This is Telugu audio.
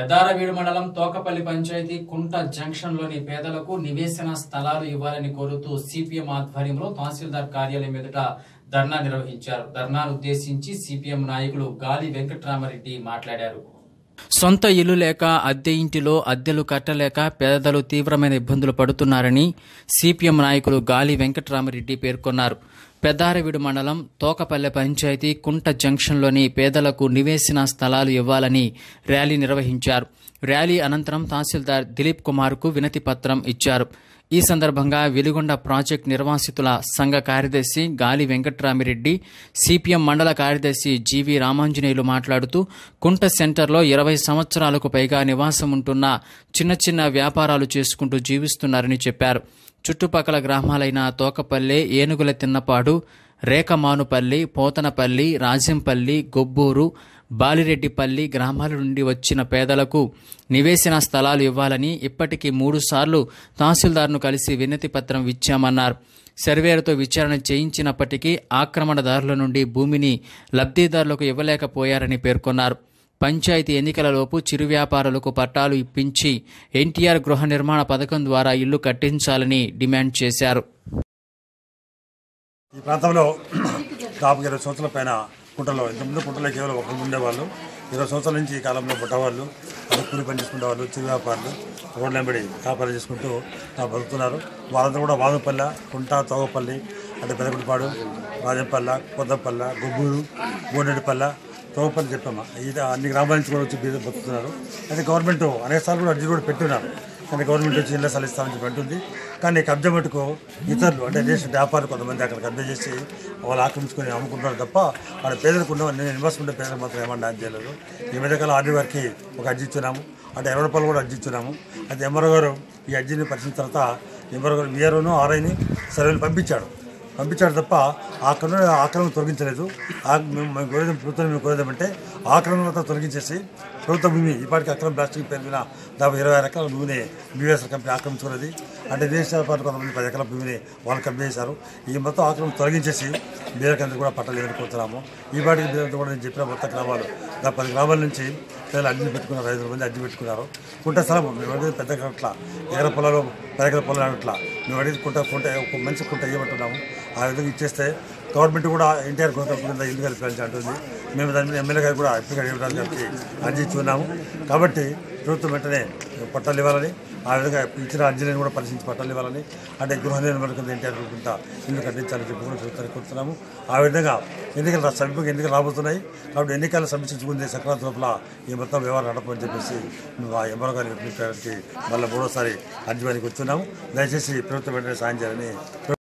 పెద్దారవీడు మండలం తోకపల్లి పంచాయతీ కుంట జంక్షన్ లోని పేదలకు నివేశన స్థలాలు ఇవ్వాలని కోరుతూ సిపిఎం ఆధ్వర్యంలో తహసీల్దార్ కార్యాలయం ఎదుట ధర్నా నిర్వహించారు ధర్నాను ఉద్దేశించి సిపిఎం నాయకులు గాలి వెంకట్రామరెడ్డి మాట్లాడారు సొంత ఇల్లు లేక అద్దె ఇంటిలో అద్దెలు కట్టలేక పేదలు తీవ్రమైన ఇబ్బందులు పడుతున్నారని సిపిఎం నాయకులు గాలి వెంకట్రామరెడ్డి పేర్కొన్నారు పెద్దారవీడు మండలం తోకపల్లె పంచాయతీ కుంట జంక్షన్లోని పేదలకు నివేశన స్థలాలు ఇవ్వాలని ర్యాలీ నిర్వహించారు ర్యాలీ అనంతరం తహసీల్దార్ దిలీప్ కుమార్కు వినతి పత్రం ఇచ్చారు ఈ సందర్భంగా వెలుగొండ ప్రాజెక్ట్ నిర్వాసితుల సంఘ కార్యదర్శి గాలి వెంకట్రామిరెడ్డి సిపిఎం మండల కార్యదర్శి జీవి రామాంజనేయులు మాట్లాడుతూ కుంట సెంటర్లో ఇరవై సంవత్సరాలకు పైగా నివాసం ఉంటున్న చిన్న చిన్న వ్యాపారాలు చేసుకుంటూ జీవిస్తున్నారని చెప్పారు చుట్టుపక్కల గ్రామాలైన తోకపల్లె ఏనుగుల తిన్నపాడు రేకమానుపల్లి పోతనపల్లి రాజంపల్లి గొబ్బూరు బాలిరెడ్డిపల్లి గ్రామాల నుండి వచ్చిన పేదలకు నివేశన స్థలాలు ఇవ్వాలని ఇప్పటికీ మూడుసార్లు తహసీల్దార్ను కలిసి వినతి పత్రం ఇచ్చామన్నారు సర్వేలతో విచారణ చేయించినప్పటికీ ఆక్రమణదారుల నుండి భూమిని లబ్ధిదారులకు ఇవ్వలేకపోయారని పేర్కొన్నారు పంచాయతీ ఎన్నికలలోపు చిరు వ్యాపారులకు పట్టాలు ఇప్పించి ఎన్టీఆర్ గృహ నిర్మాణ పథకం ద్వారా ఇల్లు కట్టించాలని డిమాండ్ చేశారు ఈ ప్రాంతంలో దాదాపు ఇరవై సంవత్సరాల పైన కుంటలో ఇంతకుముందు కుంటలో కేవలం ఒకరు ఉండేవాళ్ళు ఇరవై సంవత్సరాల నుంచి ఈ కాలంలో పుట్టవాళ్ళు అది కూలి పని చేసుకునే వాళ్ళు చిరు వ్యాపారులు రోడ్ల వెంబడి వ్యాపారం చేసుకుంటూ ఆ, బతుకుతున్నారు వాళ్ళంతా కూడా వాదపల్లె కుంట తోగపల్లి అంటే పెదగుడిపాడు రాజంపల్లె కొత్తపల్లె గొబ్బూరు గోడెడిపల్లె తోగపల్లి చెప్పామా ఇది అన్ని గ్రామాల నుంచి కూడా వచ్చి బీద బతుకుతున్నారు అయితే గవర్నమెంట్ అనేక సార్లు కూడా అర్జీ కూడా పెట్టున్నారు కానీ గవర్నమెంట్ వచ్చి ఇళ్ళ స్థలం ఇస్తామని చెప్పి అంటుంది కానీ కబ్జా మటుకు ఇతరులు అంటే దేశ వ్యాపారులు కొంతమంది అక్కడ కబ్జా చేసి వాళ్ళు ఆక్రమించుకొని అమ్ముకుంటున్నారు తప్ప వాళ్ళ పేదలకు ఉన్న నేను ఇన్వెస్ట్ ఉండే పేదలకు మాత్రం ఏమన్నా న్యాయం చేయలేదు ఈ మధ్యకాలం ఆర్డీ వారికి ఒక అర్జీ ఇచ్చున్నాము అంటే ఇరవై రూపాయలు కూడా అర్జీ ఇచ్చున్నాము అయితే ఎంఆర్ఓ గారు ఈ అర్జీని పరిశీలిన తర్వాత ఎంఆర్ఓ గారు విఆర్ఓను ఆర్ఐని సర్వేలు పంపించాడు పంపించాడు తప్ప ఆక్రమణ ఆక్రమణ తొలగించలేదు ఆ- మేము మేము కోరేది ప్రభుత్వం మేము కోరేదామంటే ఆక్రమణ అంతా తొలగించేసి ప్రభుత్వ భూమి ఇప్పటికీ అక్రమ ప్లాస్టిక్ పేరు మీద దాదాపు ఇరవై ఆరు ఎకరాల భూమిని బీవీఎస్ కంపెనీ ఆక్రమించుకున్నది అంటే దేశ పాటు కొంతమంది పది ఎకరాల భూమిని వాళ్ళు కబ్జా చేశారు ఈ మొత్తం ఆక్రమణ తొలగించేసి బీరకందరూ కూడా పట్టాలు ఎదుర్కొంటున్నాము ఈ పాటికి బీరంతా కూడా నేను చెప్పిన మొత్తం గ్రామాలు దాదాపు పది గ్రామాల నుంచి ప్రజలు అర్జీ పెట్టుకున్నారు ఐదు మంది అర్జీ పెట్టుకున్నారు కుంట స్థలం మేము అడిగేది పెద్ద అట్లా ఎకర పొలాలు పది ఎకర పొలాలు అట్లా మేము అడిగేది కుంట కుంట ఒక మంచి కుంట ఇవ్వమంటున్నాము ఆ విధంగా ఇచ్చేస్తే గవర్నమెంట్ కూడా ఎన్టీఆర్ కుంట కింద ఇల్లు కలిపి అంటుంది మేము దాని మీద ఎమ్మెల్యే గారు కూడా ఎప్పుడు ఇవ్వడానికి కలిపి అర్జీ ఇచ్చున్నాము కాబట్టి ప్రభుత్వం వెంటనే పట్టాలు ఇవ్వాలని ఆ విధంగా ఇచ్చిన అర్జీలను కూడా పరిశీలించి పట్టాలు ఇవ్వాలని అంటే గృహ నిర్మాణం కింద ఎన్టీఆర్ కింద ఇల్లు కట్టించాలని చెప్పి కూడా ప్రభుత్వానికి కోరుతున్నాము ఆ విధంగా ఎన్నికలు రా- సమీపంగా ఎన్నికలు రాబోతున్నాయి కాబట్టి ఎన్నికలు సమీక్షించుకుంది సంక్రాంతి లోపల ఈ మొత్తం వ్యవహారం నడపని చెప్పేసి మేము ఆ ఎంఆర్ఓ గారి విజ్ఞప్తి మళ్ళీ మూడోసారి అర్జీ వారికి వచ్చున్నాము దయచేసి ప్రభుత్వం వెంటనే సాయం చేయాలని